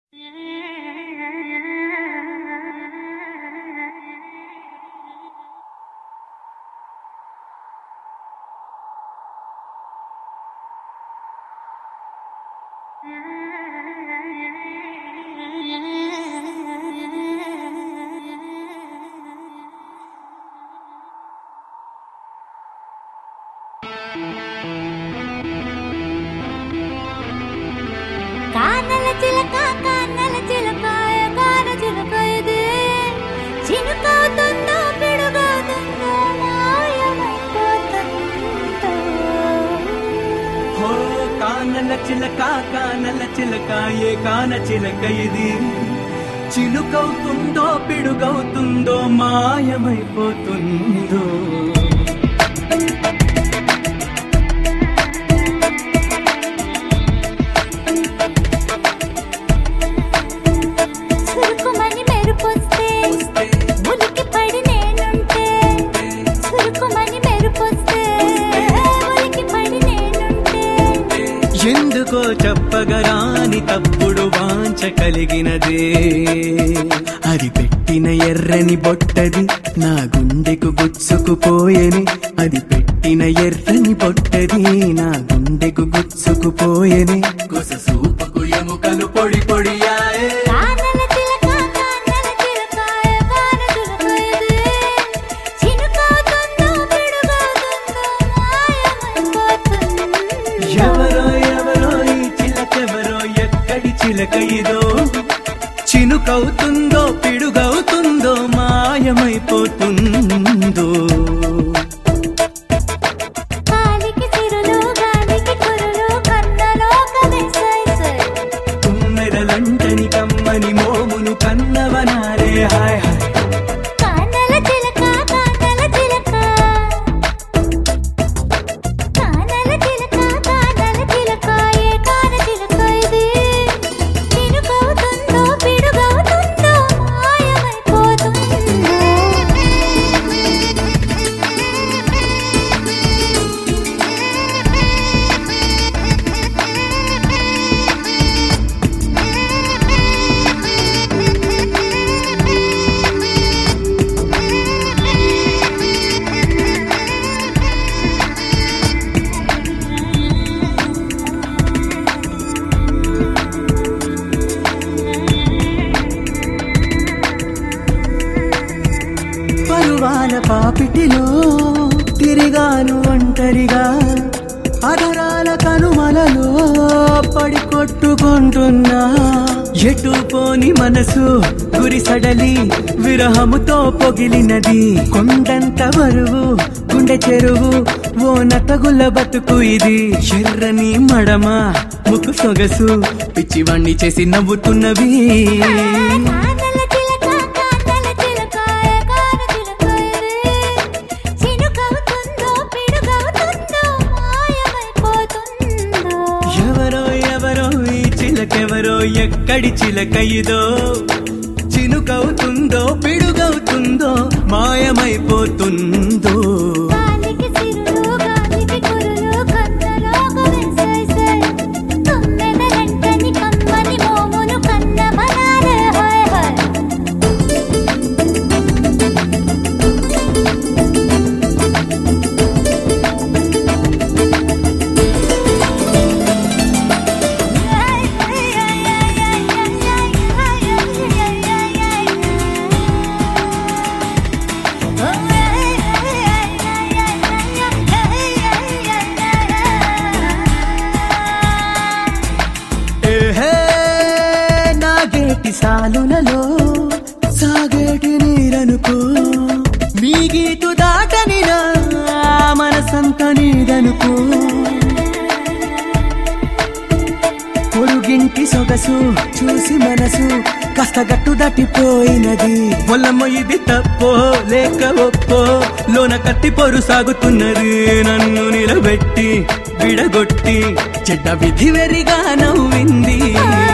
కానల చిలక కానల చిలక గాన చిలక ఇది చినుకవుతుందో పిడుగవుతుందో మాయమైపోతుందో హో కానల చిలక కానల చిలక ఏ కాన చిలక ఇది చిలుకవుతుందో పిడుగవుతుందో మాయమైపోతుందో సురుకుమని మెరుపొస్తే ఉలికి పడి నేనుంటే సురుకుమని మెరుపొస్తే ఉలికి పడి నేనుంటే ఎందుకో చెప్పగరాని తప్పుడు వాంచ కలిగినదే అది పెట్టిన ఎర్రని బొట్టది నా గుండెకు గుచ్చుకుపోయెని అది పెట్టిన ఎర్రని బొట్టది నా గుండెకు గుచ్చుకుపోయెని కొస సూపుకు ఎముకలు పొడి పొడియాయే కానల చిలక కానల చిలక గాన చిలక ఇది చినుకవుతుందో పిడుగవుతుందో మాయమైపోతుందో ఎవరో ఎవరో ఈ చిలకెవరో ఎక్కడి చిలక ఇదో చినుకవుతుందో పిడుగవుతుందో మాయమైపోతుందో కాలికి చిరులు గాలికి కురులు కన్నలోకమే సై సై తుమ్మెదలంటని కమ్మని మోమును కన్నవనారే హాయ్ హాయ్ కానల చిలక కానల చిలక కానల చిలక కానల చిలక ఏ కాన చిలక ఇది చినుకవుతుందో పిడుగవుతుందో పరువాల పాపిటిలో తిరిగాను ఒంటరిగా అధరాల కనుమలలో పడి కొట్టుకుంటున్నా ఎటు పోని మనసు గురి సడలి విరహముతో పొగిలినది కొండంత బరువు గుండె చెరువు ఓ నతగుల బతుకు ఇది ఎర్రని మడమ ముక్కు సొగసు పిచ్చివాణ్ణి చేసి నవ్వుతున్నవి కానల చిలక కానల చిలక కాన చిలక చినుకవుతుందో పిడుగవుతుందో మాయమైపోతుందో ఎవరో ఎవరో ఈ చిలకెవరో ఎక్కడి చిలక ఇదో చినుకవుతుందో పిడుగవుతుందో మాయమైపోతుందో గాలికి సిరులు గాలికి కురులు కన్నలోకమే సై సై తుమ్మెదలంటని కమ్మని మోమును కన్నమనారే హాయ్ హాయ్ ఏహే నాగేటి సాలులలో సాగేటి నీరనుకో మీ గీతు దాటని నా మనసంత నీదనుకో పొరుగింటి సొగసు చూసి మనసు కాస్త గట్టు దాటిపోయినది పొలమ్మ ఇది తప్పో లేక ఒప్పో లోన కత్తి పొరు సాగుతున్నది నన్ను నిలబెట్టి విడగొట్టి చెడ్డ విధి వెరిగా నవ్వింది